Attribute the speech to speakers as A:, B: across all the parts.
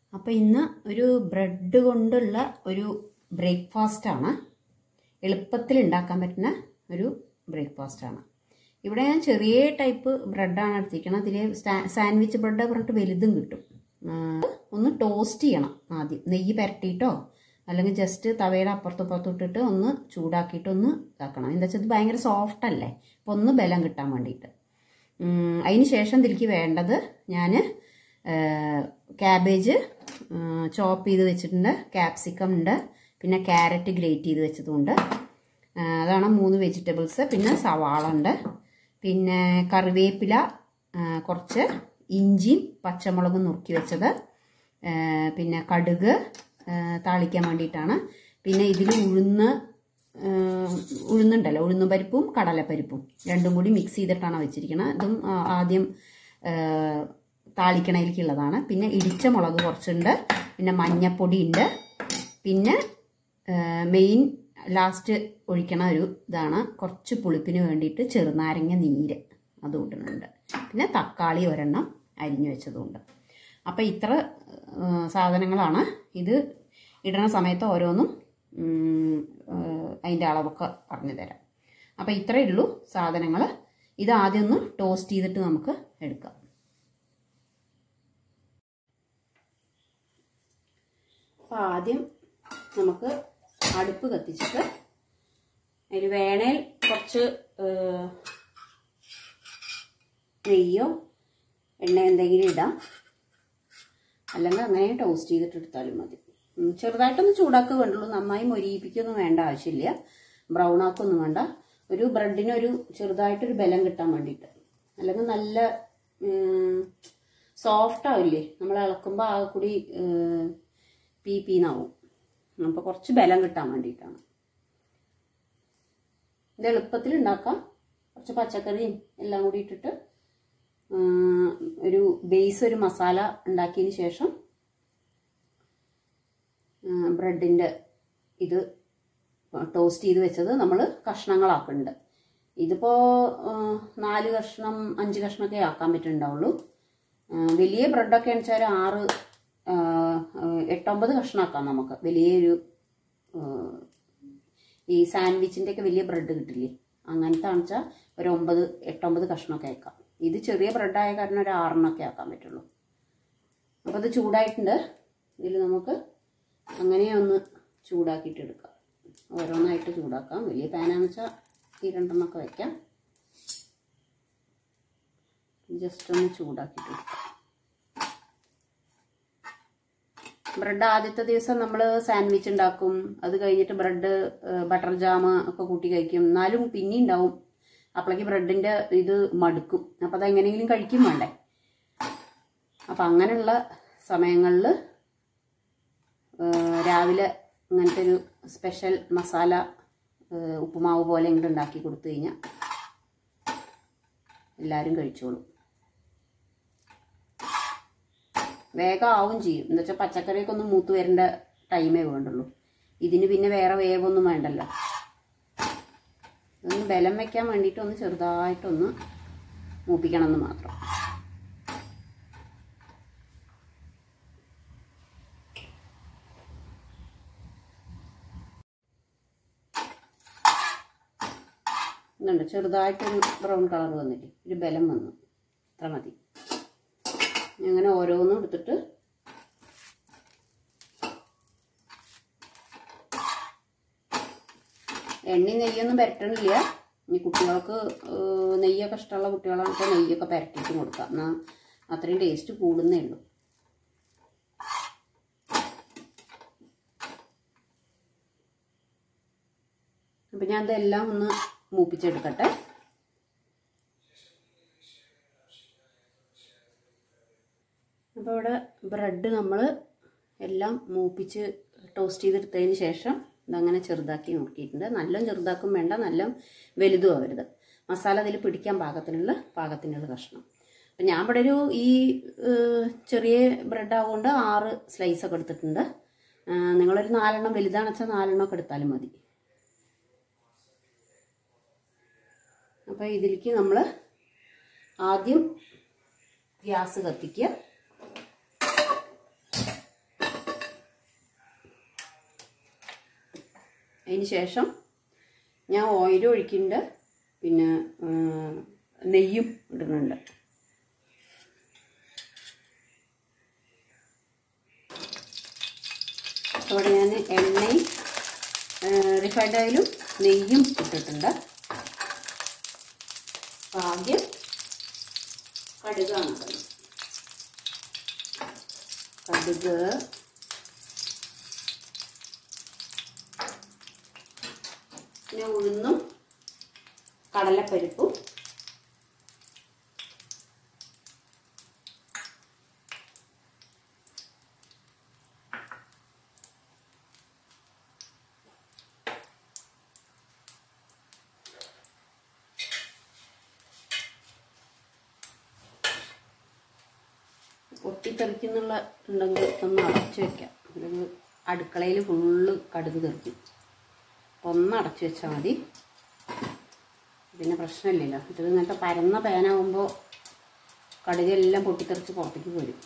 A: അപ്പോൾ ഇന്ന് ഒരു ബ്രെഡ് കൊണ്ടുള്ള ഒരു ബ്രേക്ക്ഫാസ്റ്റാണ് എളുപ്പത്തിൽ ഉണ്ടാക്കാൻ പറ്റുന്ന ഒരു ബ്രേക്ക്ഫാസ്റ്റാണ് ഇവിടെ ഞാൻ ചെറിയ ടൈപ്പ് ബ്രെഡാണ് എടുത്തിരിക്കുന്നത് അതിൽ സാൻഡ്വിച്ച് ബ്രെഡ് പറഞ്ഞിട്ട് വലുതും കിട്ടും ആ, ഒന്ന് ടോസ്റ്റ് ചെയ്യണം ആദ്യം നെയ്യ് പുരട്ടിയിട്ടോ അല്ലെങ്കിൽ ജസ്റ്റ് തവയുടെ അപ്പുറത്തും ഇപ്പുറത്തും ഇട്ടിട്ട് ഒന്ന് ചൂടാക്കിയിട്ട് ഒന്ന് ഇതാക്കണം എന്താ വെച്ചാൽ ഇത് ഭയങ്കര സോഫ്റ്റ് അല്ലേ അപ്പോൾ ഒന്ന് ബലം കിട്ടാൻ വേണ്ടിയിട്ട് ഉം, അതിന് ശേഷം ഇതിലേക്ക് വേണ്ടത് ഞാൻ ക്യാബേജ് ചോപ്പ് ചെയ്ത് വെച്ചിട്ടുണ്ട് ക്യാപ്സിക്കം ഉണ്ട് പിന്നെ ക്യാരറ്റ് ഗ്രേറ്റ് ചെയ്ത് വെച്ചതുണ്ട് ആ, അതാണ് മൂന്ന് വെജിറ്റബിൾസ് പിന്നെ സവാള ഉണ്ട് പിന്നെ കറിവേപ്പില ആ, കുറച്ച് ഇഞ്ചിയും പച്ചമുളകും നുറുക്കി വെച്ചത് ആ, പിന്നെ കടുക് ആ, താളിക്കാൻ വേണ്ടിയിട്ടാണ് പിന്നെ ഇതിൽ ഉഴുന്ന് ആ, ഉഴുന്നുണ്ടല്ലോ ഉഴുന്നും പരിപ്പും കടലപ്പരിപ്പും രണ്ടും കൂടി മിക്സ് ചെയ്തിട്ടാണ് വെച്ചിരിക്കുന്നത് ഇതും ആ, ആദ്യം ആ, താളിക്കണയിലേക്കുള്ളതാണ് പിന്നെ ഇടിച്ച മുളക് കുറച്ചുണ്ട് പിന്നെ മഞ്ഞപ്പൊടി ഉണ്ട് പിന്നെ മെയിൻ ലാസ്റ്റ് ഒഴിക്കണ ഒരു ഇതാണ് കുറച്ച് പുളിപ്പിന് വേണ്ടിയിട്ട് ചെറുനാരങ്ങ നീര് അത് ഇടുന്നുണ്ട് പിന്നെ തക്കാളി ഒരെണ്ണം അരിഞ്ഞു വെച്ചതുണ്ട് അപ്പോൾ ഇത്ര ആ, സാധനങ്ങളാണ് ഇത് ഇടണ സമയത്ത് ഓരോന്നും ഉം, ആ, അതിൻ്റെ അളവൊക്കെ പറഞ്ഞു തരാം അപ്പോൾ ഇത്രയേ ഉള്ളൂ സാധനങ്ങൾ ഇത് ആദ്യം ഒന്ന് ടോസ്റ്റ് ചെയ്തിട്ട് നമുക്ക് എടുക്കാം അപ്പോൾ ആദ്യം നമുക്ക് അടുപ്പ് കത്തിച്ചിട്ട് അതിൽ വേണേൽ കുറച്ച് ഏഹ്, നെയ്യോ എണ്ണ എന്തെങ്കിലും ഇടാം അല്ലെങ്കിൽ അങ്ങനെ ടോസ്റ്റ് ചെയ്തിട്ട് എടുത്താലും മതി ഉം, ചെറുതായിട്ടൊന്ന് ചൂടാക്കുക വേണ്ടുള്ളൂ നന്നായി മൊരിയിപ്പിക്കൊന്നും വേണ്ട ആവശ്യമില്ല ബ്രൗൺ ആക്കൊന്നും വേണ്ട ഒരു ബ്രെഡിനൊരു ചെറുതായിട്ടൊരു ബലം കിട്ടാൻ വേണ്ടിയിട്ട് അല്ലെങ്കിൽ നല്ല സോഫ്റ്റ് ആവില്ലേ നമ്മൾ ഇളക്കുമ്പോൾ ആ കൂടി ഏഹ്, പീ പീന്നാവും അപ്പോൾ കുറച്ച് ബലം കിട്ടാൻ വേണ്ടിയിട്ടാണ് ഇത് എളുപ്പത്തിൽ ഉണ്ടാക്കാം കുറച്ച് പച്ചക്കറിയും എല്ലാം കൂടി ഇട്ടിട്ട് ആ, ഒരു ബേസ് ഒരു മസാല ഉണ്ടാക്കിയതിന് ശേഷം ബ്രെഡിൻ്റെ ഇത് ടോസ്റ്റ് ചെയ്ത് വെച്ചത് നമ്മൾ കഷ്ണങ്ങളാക്കുന്നുണ്ട് ഇതിപ്പോൾ നാല് കഷ്ണം അഞ്ച് കഷ്ണമൊക്കെ ആക്കാൻ പറ്റുന്നുണ്ടാവുള്ളൂ ആ, വലിയ ബ്രെഡൊക്കെ വെച്ചാൽ ആറ് ആ, എട്ടൊമ്പത് കഷ്ണമാക്കാം നമുക്ക് വലിയൊരു ആ, ഈ സാൻഡ്വിച്ചിൻ്റെ ഒക്കെ വലിയ ബ്രെഡ് കിട്ടില്ലേ അങ്ങനത്തെ വെച്ചാൽ ഒരു ഒമ്പത് എട്ടൊമ്പത് കഷ്ണമൊക്കെ ആക്കാം ഇത് ചെറിയ ബ്രെഡായ കാരണം ഒരു ആറെണ്ണമൊക്കെ ആക്കാൻ പറ്റുള്ളൂ അപ്പോൾ അത് ചൂടായിട്ടുണ്ട് ഇതിൽ നമുക്ക് അങ്ങനെ ഒന്ന് ചൂടാക്കിയിട്ട് എടുക്കാം ഓരോന്നായിട്ട് ചൂടാക്കാം വലിയ പാനാന്ന് വെച്ചാൽ ഈ രണ്ടെണ്ണമൊക്കെ വയ്ക്കാം ജസ്റ്റ് ഒന്ന് ചൂടാക്കിയിട്ട് എടുക്കാം ബ്രെഡ് ആദ്യത്തെ ദിവസം നമ്മൾ സാൻഡ്വിച്ച് ഉണ്ടാക്കും അത് കഴിഞ്ഞിട്ട് ബ്രെഡ് ബട്ടർ ജാം ഒക്കെ കൂട്ടി കഴിക്കും എന്നാലും പിന്നെ ഉണ്ടാവും അപ്പോഴേക്ക് ബ്രെഡിന്റെ ഇത് മടുക്കും അപ്പം അത് എങ്ങനെയെങ്കിലും കഴിക്കും വേണ്ടേ അപ്പം അങ്ങനെയുള്ള സമയങ്ങളിൽ രാവിലെ ഇങ്ങനത്തെ ഒരു സ്പെഷ്യൽ മസാല ഏഹ്, ഉപ്പുമാവ് പോലെ ഇങ്ങോട്ട് ഉണ്ടാക്കി കൊടുത്തു കഴിഞ്ഞാൽ എല്ലാവരും കഴിച്ചോളും വേഗം ആവും ചെയ്യും എന്ന് വെച്ചാൽ പച്ചക്കറിയൊക്കെ ഒന്ന് മൂത്ത് വരേണ്ട ടൈമേ വേണ്ടുള്ളൂ ഇതിന് പിന്നെ വേറെ വേവൊന്നും വേണ്ടല്ലോ ഒന്ന് ബലം വെക്കാൻ വേണ്ടിയിട്ട് ഒന്ന് ചെറുതായിട്ടൊന്ന് മൂപ്പിക്കണം എന്ന് മാത്രം ഇതുണ്ട് ചെറുതായിട്ടൊരു ബ്രൗൺ കളർ വന്നിട്ട് ഒരു ബലം വന്നു അത്ര മതി അങ്ങനെ ഓരോന്നും എടുത്തിട്ട് എണ്ണ നെയ്യൊന്നും പുരട്ടണില്ല ഇനി കുട്ടികൾക്ക് ഏഹ്, നെയ്യൊക്കെ ഇഷ്ടമുള്ള കുട്ടികളാണെങ്കിൽ നെയ്യൊക്കെ പുരട്ടിയിട്ട് കൊടുക്കാം എന്നാൽ അത്രയും ടേസ്റ്റ് കൂടുന്നേ ഉള്ളൂ അപ്പം ഞാൻ ഇതെല്ലാം ഒന്ന് മൂപ്പിച്ചെടുക്കട്ടെ അപ്പോൾ ഇവിടെ ബ്രെഡ് നമ്മൾ എല്ലാം മൂപ്പിച്ച് ടോസ്റ്റ് ചെയ്തെടുത്തതിന് ശേഷം ഇതങ്ങനെ ചെറുതാക്കി നോക്കിയിട്ടുണ്ട് നല്ല ചെറുതാക്കും വേണ്ട നല്ല വലുതും ആവരുത് മസാല അതിൽ പിടിക്കാൻ പാകത്തിനുള്ള പാകത്തിനുള്ള കഷ്ണം അപ്പം ഞാൻ ഇവിടെ ഒരു ഈ ഏഹ്, ചെറിയ ബ്രെഡ് ആവുകൊണ്ട് ആറ് സ്ലൈസ് ഒക്കെ എടുത്തിട്ടുണ്ട് ആ, നിങ്ങളൊരു നാലെണ്ണം വലുതാണെന്ന് വെച്ചാൽ നാലെണ്ണം ഒക്കെ എടുത്താലും മതി അപ്പോൾ ഇതിലേക്ക് നമ്മൾ ആദ്യം ഗ്യാസ് കത്തിക്കുക അതിന് ശേഷം ഞാൻ ഓയിൽ ഒഴിക്കുന്നുണ്ട് പിന്നെ ആ, നെയ്യും ഇടുന്നുണ്ട് അവിടെ ഞാൻ എണ്ണയും റിഫൈൻഡ് ഓയിലും നെയ്യും ഇട്ടിട്ടുണ്ട് അപ്പോൾ ആദ്യം കടുകാണ് ഇടുന്നത് കടുക് പിന്നെ ഉഴുന്നും കടലപ്പരിപ്പും പൊട്ടിത്തെറിക്കുന്നുള്ള ഉണ്ടെങ്കിൽ ഒന്ന് അടച്ചു വെക്കാം അല്ലെങ്കിൽ അടുക്കളയിൽ ഫുള്ള് കടുക് തെറിക്കും അപ്പോൾ ഒന്ന് അടച്ചു വെച്ചാൽ മതി പിന്നെ പ്രശ്നമില്ലല്ലോ ഇത് ഇങ്ങനത്തെ പരന്ന പാനാകുമ്പോൾ കടുകെല്ലാം പൊട്ടിത്തെറിച്ച് പുറത്തേക്ക് വരും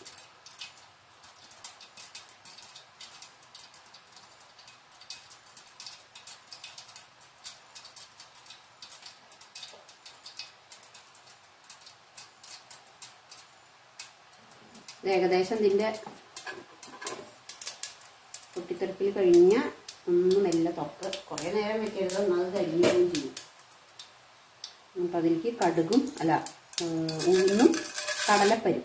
A: ഇത് ഏകദേശം ഇതിൻ്റെ പൊട്ടിത്തെറിപ്പിൽ കഴിഞ്ഞ ഒന്ന് മെല്ലെ തൊട്ട് കുറേ നേരം വെക്കരുത് എന്നാൽ അത് കരിയുകയും ചെയ്യും അപ്പം അതിലേക്ക് കടുകും അല്ല ഏഹ്, ഉഴുന്നും കടലപ്പരും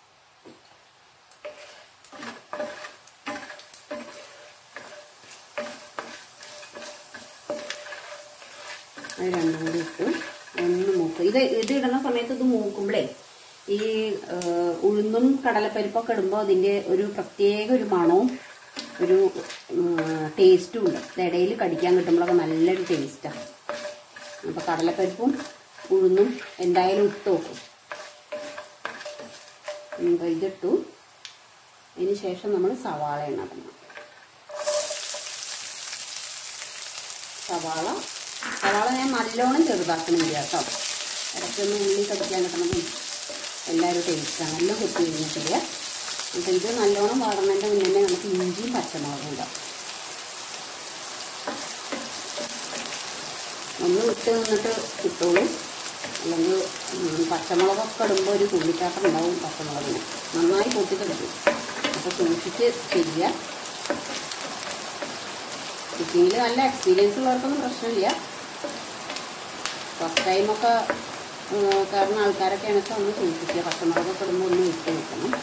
A: അത് രണ്ടും കൂടി ഇട്ട് ഒന്ന് മൂക്ക് ഇത് ഇത് ഇടുന്ന സമയത്ത് ഇത് മൂക്കുമ്പോഴേ ഈ ഏഹ്, ഉഴുന്നും കടലപ്പരിപ്പൊക്കെ ഇടുമ്പോൾ അതിൻ്റെ ഒരു പ്രത്യേക ഒരു മണവും ഒരു ടേസ്റ്റും ഉണ്ട് ഇത് ഇടയിൽ കടിക്കാൻ കിട്ടുമ്പോഴൊക്കെ നല്ലൊരു ടേസ്റ്റാണ് അപ്പോൾ കടലപ്പരിപ്പും ഉഴുന്നും എന്തായാലും ഇട്ട് നോക്കും അപ്പോൾ ഇതിട്ടു അതിന് ശേഷം നമ്മൾ സവാള ഇടണം സവാള സവാള ഞാൻ നല്ലോണം ചെറുതാക്കണില്ല കേട്ടോ ഇടയ്ക്കൊന്ന് ഉള്ളി കടിക്കാൻ കിട്ടണതും എല്ലാവരും ടേസ്റ്റാണ് നല്ല കൊത്തി കഴിഞ്ഞിട്ടില്ല അപ്പോൾ ഇത് നല്ലോണം വാടുന്നതിൻ്റെ മുന്നേ തന്നെ നമുക്ക് ഇഞ്ചിയും പച്ചമുളകും ഉണ്ടാവും ഒന്ന് വിട്ട് നിന്നിട്ട് കിട്ടുള്ളൂ അല്ലെങ്കിൽ ഉം, പച്ചമുളകൊക്കെ ഇടുമ്പോൾ ഒരു തുള്ളിക്കാട്ടം ഉണ്ടാവും പച്ചമുളകിന് നന്നായി കൂട്ടി കിടക്കും അപ്പോൾ സൂക്ഷിച്ച് ചെയ്യുക കുക്കിങ്ങിൽ നല്ല എക്സ്പീരിയൻസ് ഉള്ളവർക്കൊന്നും പ്രശ്നമില്ല ഫസ്റ്റ് ടൈമൊക്കെ കാരണം ആൾക്കാരൊക്കെ ആണെങ്കിൽ ഒന്ന് സൂക്ഷിക്കുക പച്ചമുളകൊക്കെ ഇടുമ്പോൾ ഒന്ന് വിട്ട് നിൽക്കണം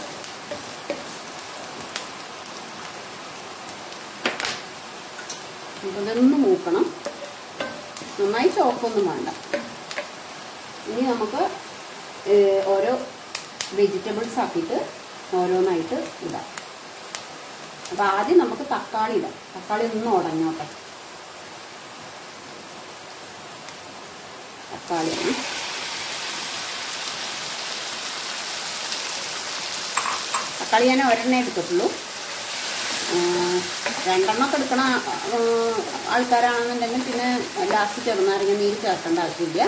A: അപ്പോൾ ഇതൊന്ന് മൂക്കണം നന്നായി ചോപ്പൊന്നും വേണ്ട ഇനി നമുക്ക് ഏഹ്, ഓരോ വെജിറ്റബിൾസ് ആക്കിയിട്ട് ഓരോന്നായിട്ട് ഇടാം അപ്പോൾ ആദ്യം നമുക്ക് തക്കാളി ഇടാം തക്കാളി ഒന്ന് ഉടഞ്ഞോട്ടെ തക്കാളിയാണ് തക്കാളി ഞാൻ ഒരെണ്ണേ എടുത്തിട്ടുള്ളൂ ആഹ് രണ്ടെണ്ണമൊക്കെ എടുക്കണ ആഹ് ആൾക്കാരാണെന്നുണ്ടെങ്കിൽ പിന്നെ ലാസ്റ്റ് ചെറുനാരങ്ങ നീര് ചേർക്കേണ്ട ആവശ്യമില്ല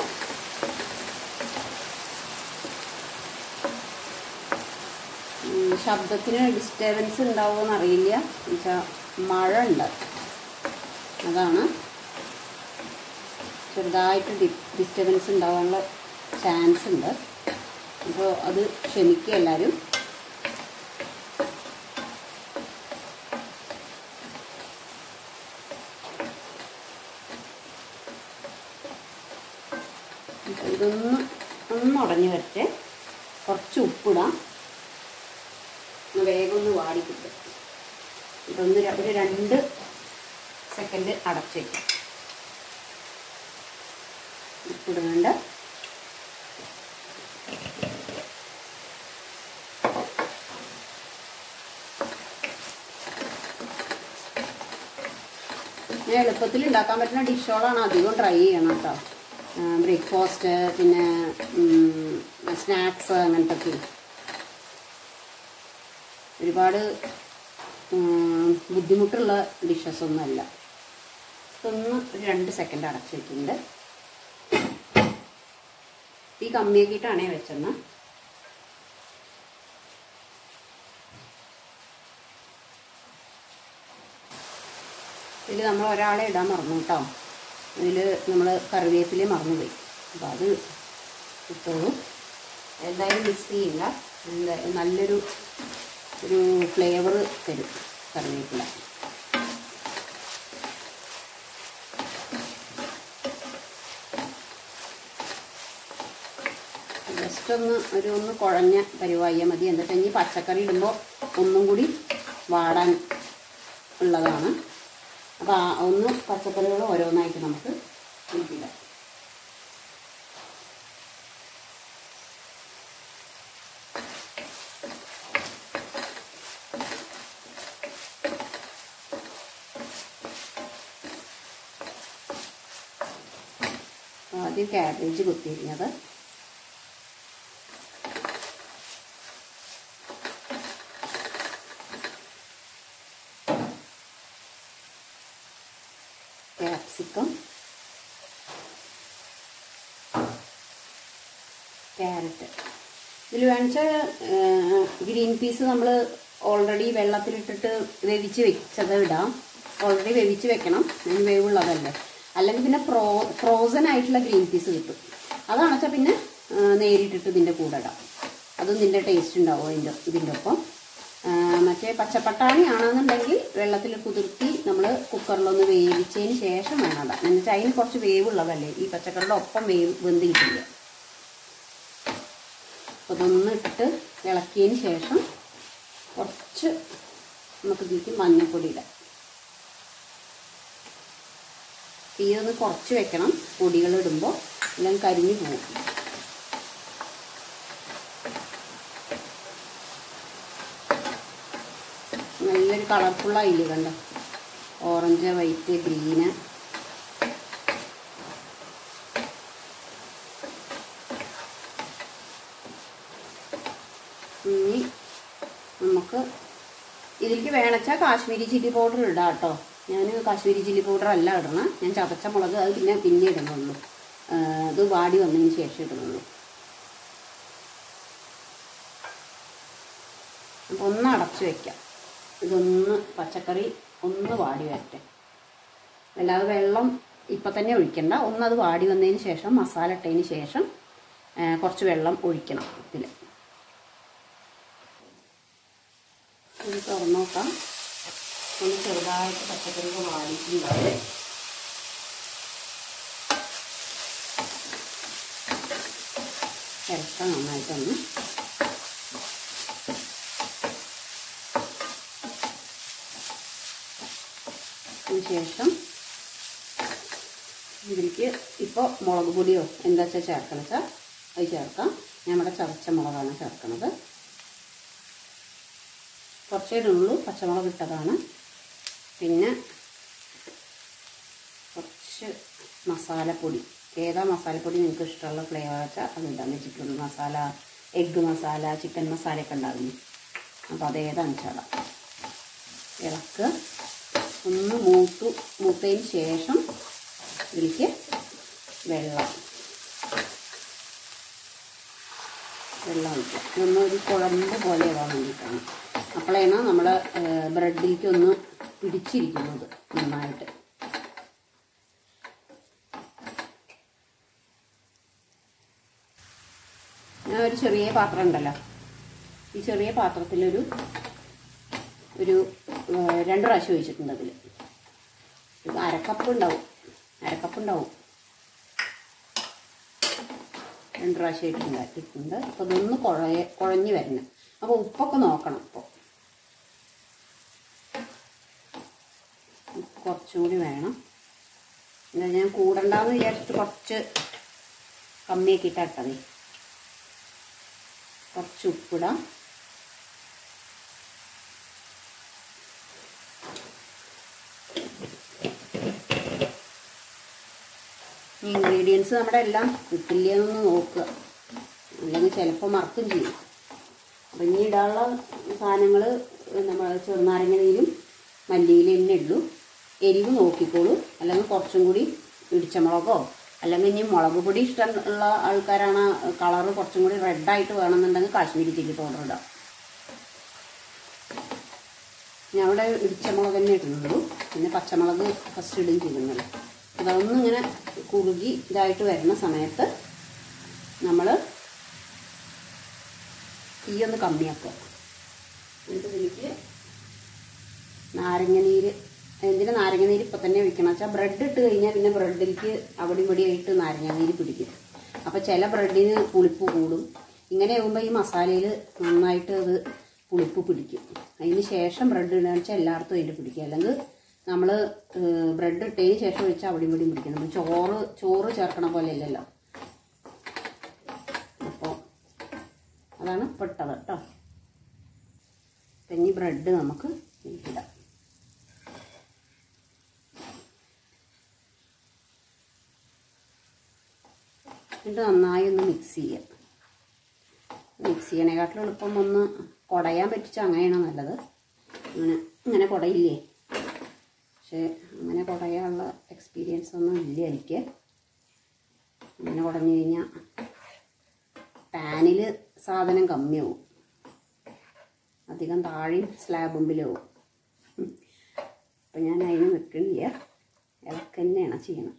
A: ഉം, ശബ്ദത്തിന് ഡിസ്റ്റർബൻസ് ഉണ്ടാവുമെന്ന് അറിയില്ല എന്നുവെച്ചാൽ മഴ ഉണ്ട് അതാണ് ചെറുതായിട്ട് ഡി ഡിസ്റ്റർബൻസ് ഉണ്ടാവാനുള്ള ചാൻസ് ഉണ്ട് അപ്പോൾ അത് ക്ഷമിക്കുക എല്ലാവരും അപ്പോൾ ഇതൊന്ന് ഒന്ന് ഉടഞ്ഞു വരട്ടെ കുറച്ച് ഉപ്പിടാം ഒന്ന് വേഗം ഒന്ന് വാടി കിട്ടും ഇതൊന്ന് ര- ഒരു രണ്ട് സെക്കൻഡ് അടച്ച് വയ്ക്കാം ഉപ്പിടുന്നുണ്ട് ഞാൻ എളുപ്പത്തിൽ ഉണ്ടാക്കാൻ പറ്റുന്ന ഡിഷുകളാണ് അധികം ട്രൈ ചെയ്യണം കേട്ടോ ബ്രേക്ക്ഫാസ്റ്റ് പിന്നെ സ്നാക്സ് അങ്ങനത്തെ ഒക്കെ ഒരുപാട് ഉം, ബുദ്ധിമുട്ടുള്ള ഡിഷസ് ഒന്നുമല്ല ഇതൊന്ന് ഒരു രണ്ട് സെക്കൻഡ് അടച്ചു വെക്കുന്നുണ്ട് തീ കമ്മിയാക്കിയിട്ടാണേ വെച്ചെന്ന് ഇതിൽ നമ്മൾ ഒരാളെ ഇടാൻ മറന്നു കേട്ടോ ഇതിൽ നമ്മൾ കറിവേപ്പില മറന്നുപോയി അപ്പോൾ അത് ഇട്ടോളൂ എന്തായാലും മിക്സ് ചെയ്യില്ല എന്താ നല്ലൊരു ഒരു ഫ്ലേവർ തരും കറിവേപ്പില ജസ്റ്റ് ഒന്ന് ഒരു ഒന്ന് കുഴഞ്ഞ പരിവായ മതി എന്നിട്ട് ഇനി പച്ചക്കറി ഇടുമ്പോൾ ഒന്നും കൂടി വാടാൻ ഉള്ളതാണ് അപ്പോൾ ആ ഒന്ന് പച്ചക്കറികൾ ഓരോന്നായിട്ട് നമുക്ക് ഇതില്ല ആദ്യം ക്യാബേജ് കുത്തിയിരിക്കുന്നത് ക്യാപ്സിക്കം ക്യാരറ്റ് ഇതിൽ വേണിച്ചാൽ ഗ്രീൻ പീസ് നമ്മൾ ഓൾറെഡി വെള്ളത്തിലിട്ടിട്ട് വേവിച്ച് വെച്ചത് ഇടാം ഓൾറെഡി വേവിച്ച് വെക്കണം അതിന് വേവുള്ളതല്ലേ അല്ലെങ്കിൽ പിന്നെ ഫ്രോ ഫ്രോസൺ ആയിട്ടുള്ള ഗ്രീൻ പീസ് കിട്ടും അതാണെച്ചാൽ പിന്നെ ആ, നേരിട്ടിട്ട് ഇതിൻ്റെ കൂടെ ഇടാം അതും ഇതിൻ്റെ ടേസ്റ്റ് ഉണ്ടാവും അതിൻ്റെ ഇതിൻ്റെ ഒപ്പം ആ, മറ്റേ പച്ചപ്പട്ടാണി ആണെന്നുണ്ടെങ്കിൽ വെള്ളത്തിൽ കുതിർത്തി നമ്മൾ കുക്കറിലൊന്ന് വേവിച്ചതിന് ശേഷം വേണം ഇടാൻ എന്നിട്ട് അതിന് കുറച്ച് വേവുള്ളതല്ലേ ഈ പച്ചക്കറിയുടെ ഒപ്പം വേവ് വെന്ത് കിട്ടില്ല അപ്പോൾ ഇതൊന്ന് ഇട്ടിട്ട് ഇളക്കിയതിന് ശേഷം കുറച്ച് നമുക്ക് ഇതിലേക്ക് മഞ്ഞൾപ്പൊടി ഇടാം തീ ഒന്ന് കുറച്ച് വെക്കണം പൊടികൾ ഇടുമ്പോൾ എല്ലാം കരിഞ്ഞു പോകും നല്ലൊരു കളർഫുള്ളായില്ലേ കണ്ടോ ഓറഞ്ച് വൈറ്റ് ഗ്രീന് ഇനി നമുക്ക് ഇതിലേക്ക് വേണച്ചാൽ കാശ്മീരി ചില്ലി പൗഡർ ഇടാം കേട്ടോ ഞാൻ കാശ്മീരി ചില്ലി പൗഡർ അല്ല ഇടണം ഞാൻ ചതച്ച മുളക് അത് പിന്നെ പിന്നെ ഇടുന്നുള്ളൂ ആ, ഇത് വാടി വന്നതിന് ശേഷം ഇടുന്നുള്ളൂ അപ്പോൾ ഒന്ന് അടച്ചു വെക്കാം ഇതൊന്ന് പച്ചക്കറി ഒന്ന് വാടി വരട്ടെ അല്ലാതെ വെള്ളം ഇപ്പം തന്നെ ഒഴിക്കണ്ട ഒന്ന് അത് വാടി വന്നതിന് ശേഷം മസാല ഇട്ടതിന് ശേഷം ആ, കുറച്ച് വെള്ളം ഒഴിക്കണം ഇതിൽ ഇത് തുറന്നു നോക്കാം ഒന്ന് ചെറുതായിട്ട് പച്ചക്കറികൾ വാടിയിട്ടുണ്ടാവും ഇറക്കാം നന്നായിട്ടൊന്ന് അതിന് ശേഷം ഇതിലേക്ക് ഇപ്പോൾ മുളക് പൊടിയോ എന്താ വെച്ചാൽ ചേർക്കണം വെച്ചാൽ അത് ചേർക്കാം ഞാൻ ഇവിടെ ചതച്ച മുളകാണ് ചേർക്കണത് കുറച്ചേ ഇടുള്ളൂ പച്ചമുളക് ഇട്ടതാണ് പിന്നെ കുറച്ച് മസാലപ്പൊടി ഏതാ മസാലപ്പൊടി നിങ്ങൾക്ക് ഇഷ്ടമുള്ള ഫ്ലേവർ വെച്ചാൽ അത് ഇടാൻ വെച്ചിട്ടുള്ളൂ മസാല എഗ്ഗ് മസാല ചിക്കൻ മസാലയൊക്കെ ഉണ്ടാകുന്നു അപ്പോൾ അത് ഏതാണെന്ന് വെച്ചാൽ ഇളക്കുക ഒന്ന് മൂത്തു മൂത്തതിന് ശേഷം ഇതിലേക്ക് വെള്ളം വെള്ളം ഒഴിക്കുക ഇതൊന്ന് ഒരു കുഴമ്പ് പോലെ ആവാൻ വേണ്ടിയിട്ടാണ് അപ്പോഴാണ് നമ്മുടെ ബ്രെഡിലേക്ക് ഒന്ന് പിടിച്ചിരിക്കുന്നത് നന്നായിട്ട് ഞാൻ ഒരു ചെറിയ പാത്രം ഉണ്ടല്ലോ ഈ ചെറിയ പാത്രത്തിലൊരു ഒരു ഏഹ്, രണ്ട് പ്രാവശ്യം ഒഴിച്ചിട്ടുണ്ട് അതിൽ ഇത് അരക്കപ്പ് ഉണ്ടാവും അരക്കപ്പ് ഉണ്ടാവും രണ്ട് പ്രാവശ്യം ഇട്ടിട്ടുണ്ട് ഇട്ടിട്ടുണ്ട് അപ്പോൾ ഇതൊന്ന് കുഴയ കുഴഞ്ഞ് വരണം അപ്പോൾ ഉപ്പൊക്കെ നോക്കണം ഇപ്പോൾ ഉപ്പ് കുറച്ചും കൂടി വേണം എന്താ ഞാൻ കൂടണ്ടെന്ന് വിചാരിച്ചിട്ട് കുറച്ച് കമ്മിയാക്കിയിട്ടാണ് ഇട്ടതേ കുറച്ച് ഉപ്പിടാം ഇൻഗ്രീഡിയൻസ് നമ്മുടെ എല്ലാം കിട്ടില്ലെന്നൊന്ന് നോക്കുക അല്ലെങ്കിൽ ചിലപ്പോൾ മറക്കും ചെയ്യും അപ്പം ഇനി ഇടാനുള്ള സാധനങ്ങൾ നമ്മൾ ചെറുനാരങ്ങ നീരും മല്ലിയില തന്നെ ഉള്ളൂ എരിവ് നോക്കിക്കോളൂ അല്ലെങ്കിൽ കുറച്ചും കൂടി ഇടിച്ചമുളകോ അല്ലെങ്കിൽ ഇനി മുളക് പൊടി ഇഷ്ടം ഉള്ള ആൾക്കാരാണ് കളറ് കുറച്ചും കൂടി റെഡായിട്ട് വേണമെന്നുണ്ടെങ്കിൽ കാശ്മീരി ചില്ലി പൗഡർ ഇടാം ഞാൻ അവിടെ ഇടിച്ചമുളക് തന്നെ ഇടുന്നുള്ളൂ പിന്നെ പച്ചമുളക് ഫസ്റ്റ് ഇടുകയും ചെയ്യുന്നുള്ളൂ അതൊന്നും ഇങ്ങനെ കുറുകി ഇതായിട്ട് വരുന്ന സമയത്ത് നമ്മൾ തീയൊന്ന് കമ്മിയാക്കുക എന്നിട്ട് ഇതിലേക്ക് നാരങ്ങനീര് എന്തിനാ നാരങ്ങനീര് ഇപ്പം തന്നെ ഒഴിക്കണം വെച്ചാൽ ബ്രെഡ് ഇട്ട് കഴിഞ്ഞാൽ പിന്നെ ബ്രെഡിലേക്ക് അവിടെ ഇവിടെ ആയിട്ട് നാരങ്ങാനീര് പിടിക്കും അപ്പോൾ ചില ബ്രെഡിന് പുളിപ്പ് കൂടും ഇങ്ങനെ ആകുമ്പോൾ ഈ മസാലയിൽ നന്നായിട്ട് അത് പുളിപ്പ് പിടിക്കും അതിന് ശേഷം ബ്രെഡ് ഇടുക വെച്ചാൽ എല്ലായിടത്തും അതിൽ പിടിക്കും അല്ലെങ്കിൽ നമ്മൾ ബ്രെഡ് ഇട്ടതിന് ശേഷം ഒഴിച്ചാൽ അവിടെ ഇവിടെയും പിടിക്കും നമ്മൾ ചോറ് ചോറ് ചേർക്കണ പോലെ അല്ലല്ലോ അപ്പോൾ അതാണ് പെട്ടത് കേട്ടോ പിന്നെ ബ്രെഡ് നമുക്ക് ഇടാം എന്നിട്ട് നന്നായി ഒന്ന് മിക്സ് ചെയ്യുക മിക്സ് ചെയ്യണേക്കാട്ടിലും എളുപ്പം ഒന്ന് കുടയാൻ പറ്റിച്ച അങ്ങനെയാണ് നല്ലത് അങ്ങനെ ഇങ്ങനെ കുടയില്ലേ പക്ഷേ അങ്ങനെ കുടയാനുള്ള എക്സ്പീരിയൻസ് ഒന്നും ഇല്ല എനിക്ക് അങ്ങനെ കുടഞ്ഞു കഴിഞ്ഞാൽ പാനിൽ സാധനം കമ്മിയാവും അധികം താഴെയും സ്ലാബ് മുമ്പിലാവും അപ്പം ഞാൻ അതിന് നിൽക്കണില്ല ഇളക്ക് തന്നെയാണ് ചെയ്യണം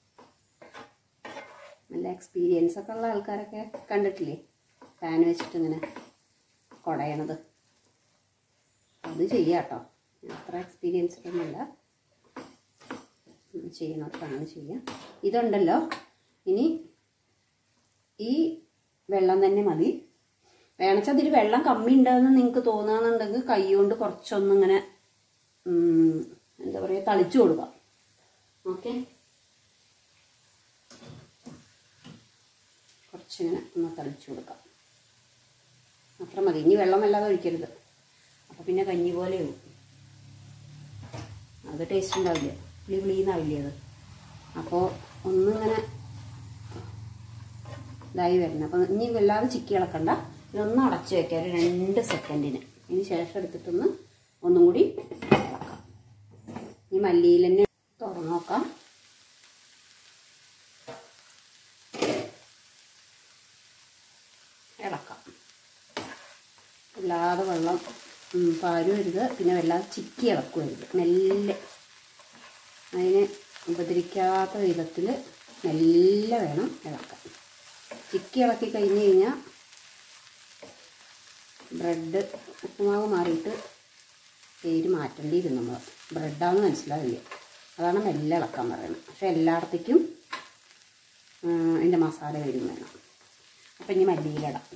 A: നല്ല എക്സ്പീരിയൻസ് ഒക്കെ ഉള്ള ആൾക്കാരൊക്കെ കണ്ടിട്ടില്ലേ പാൻ വെച്ചിട്ട് ഇങ്ങനെ കുടയണത് അത് ചെയ്യാം കേട്ടോ അത്ര എക്സ്പീരിയൻസ് ഒന്നുമില്ല ചെയ്യണത്താണ് ചെയ്യാം ഇതുണ്ടല്ലോ ഇനി ഈ വെള്ളം തന്നെ മതി വേണച്ചാൽ അതിൽ വെള്ളം കമ്മി ഉണ്ടെന്ന് നിങ്ങൾക്ക് തോന്നുകയെന്നുണ്ടെങ്കിൽ കൈ കൊണ്ട് കുറച്ചൊന്നിങ്ങനെ ഉം, എന്താ പറയുക തളിച്ചു കൊടുക്കാം ഓക്കെ കുറച്ചിങ്ങനെ ഒന്ന് തളിച്ചു കൊടുക്കാം അത്ര മതി ഇനി വെള്ളം വല്ലാതെ ഒഴിക്കരുത് അപ്പോൾ പിന്നെ കഞ്ഞി പോലെയാവും അത് ടേസ്റ്റ് ഉണ്ടാവില്ല പുളി പുളിന്നാവില്ലേ അത് അപ്പോൾ ഒന്നിങ്ങനെ ഇതായി വരുന്നത് അപ്പം ഇനി വല്ലാതെ ചിക്കി ഇളക്കണ്ട ഇതൊന്ന് അടച്ച് വെക്കാം ഒരു രണ്ട് സെക്കൻഡിന് ഇതിന് ശേഷം എടുത്തിട്ടൊന്ന് ഒന്നും കൂടി ഇളക്കാം ഈ മല്ലിയിൽ തന്നെ തുറന്നു നോക്കാം ഇളക്കാം വല്ലാതെ വെള്ളം ഉം, പാരുവരുത് പിന്നെ വല്ലാതെ ചിക്കി ഇളക്കുവരുത് മെല്ലെ അതിനെ ഉപദ്രവിക്കാത്ത വിധത്തിൽ മെല്ലെ വേണം ഇളക്കാൻ ചിക്കി ഇളക്കി കഴിഞ്ഞ് കഴിഞ്ഞാൽ ബ്രെഡ് ഉപ്പുമാവ് മാറിയിട്ട് പേര് മാറ്റേണ്ടിയിരുന്നു നമ്മൾ ബ്രെഡാന്ന് മനസ്സിലാവില്ല അതാണ് മെല്ലെ ഇളക്കാൻ പറയുന്നത് പക്ഷെ എല്ലായിടത്തേക്കും അതിൻ്റെ മസാല വരും വേണം അപ്പം ഇനി മല്ലിയിലിടാം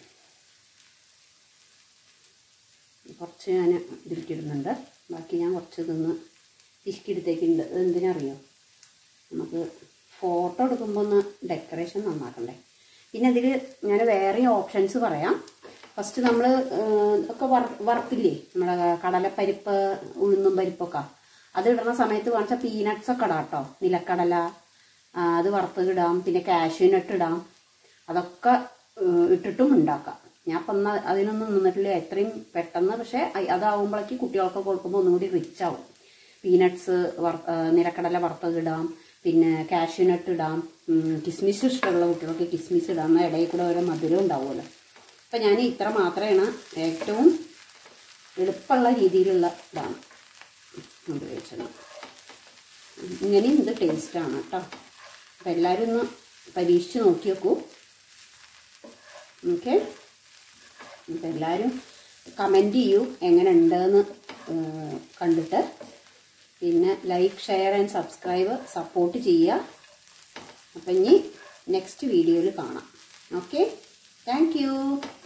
A: കുറച്ച് ഞാൻ ഇതിരിക്കിടുന്നുണ്ട് ബാക്കി ഞാൻ കുറച്ച് ഇതൊന്ന് പിശുക്കിയെടുത്തേക്കുണ്ട് ഇത് എന്തിനറിയോ നമുക്ക് ഫോട്ടോ എടുക്കുമ്പോൾ ഒന്ന് ഡെക്കറേഷൻ നന്നാക്കണ്ടേ പിന്നെ ഇതിൽ ഞാൻ വേറെ ഓപ്ഷൻസ് പറയാം ഫസ്റ്റ് നമ്മൾ ഒക്കെ വർ വറുത്തില്ലേ നമ്മുടെ കടലപ്പരിപ്പ് ഉഴുന്നും പരിപ്പൊക്കെ അത് ഇടുന്ന സമയത്ത് വേണിച്ചാൽ പീനട്ട്സ് ഒക്കെ ഇടാം കേട്ടോ നിലക്കടല ആ, അത് വറുത്ത് ഇടാം പിന്നെ കാഷ്യൂ നട്ട് ഇടാം അതൊക്കെ ഏഹ്, ഇട്ടിട്ടും ഉണ്ടാക്കാം ഞാൻ ഇപ്പം എന്നാ അതിനൊന്നും നിന്നിട്ടില്ല എത്രയും പെട്ടെന്ന് പക്ഷേ അ- അതാവുമ്പോഴേക്ക് കുട്ടികൾക്ക് കൊടുക്കുമ്പോൾ ഒന്നും കൂടി റിച്ച് ആവും പീനട്ട്സ് വറ ഏഹ്, നിലക്കടല വറുത്തത് ഇടാം പിന്നെ കാഷ്യൂ നട്ട് ഇടാം ഉം, കിസ്മിസ് ഇഷ്ടമുള്ള കുട്ടികൾക്ക് കിസ്മിസ് ഇടാം എന്നാൽ ഇടയിൽ കൂടെ ഓരോ മധുരം ഉണ്ടാവുമല്ലോ അപ്പം ഞാൻ ഇത്ര മാത്രമാണ് ഏറ്റവും എളുപ്പമുള്ള രീതിയിലുള്ള ഇതാണ് ഉപയോഗിച്ചത് ഇങ്ങനെയും ഇത് ടേസ്റ്റാണ് കേട്ടോ അപ്പം എല്ലാവരും ഒന്ന് പരീക്ഷിച്ച് നോക്കി നോക്കൂ ഓക്കെ അപ്പം എല്ലാവരും കമൻറ്റ് ചെയ്യൂ എങ്ങനെ ഉണ്ടെന്ന് കണ്ടിട്ട് പിന്നെ like share and subscribe support ചെയ്യുക അപ്പം ഇനി നെക്സ്റ്റ് വീഡിയോയിൽ കാണാം ഓക്കെ താങ്ക് യു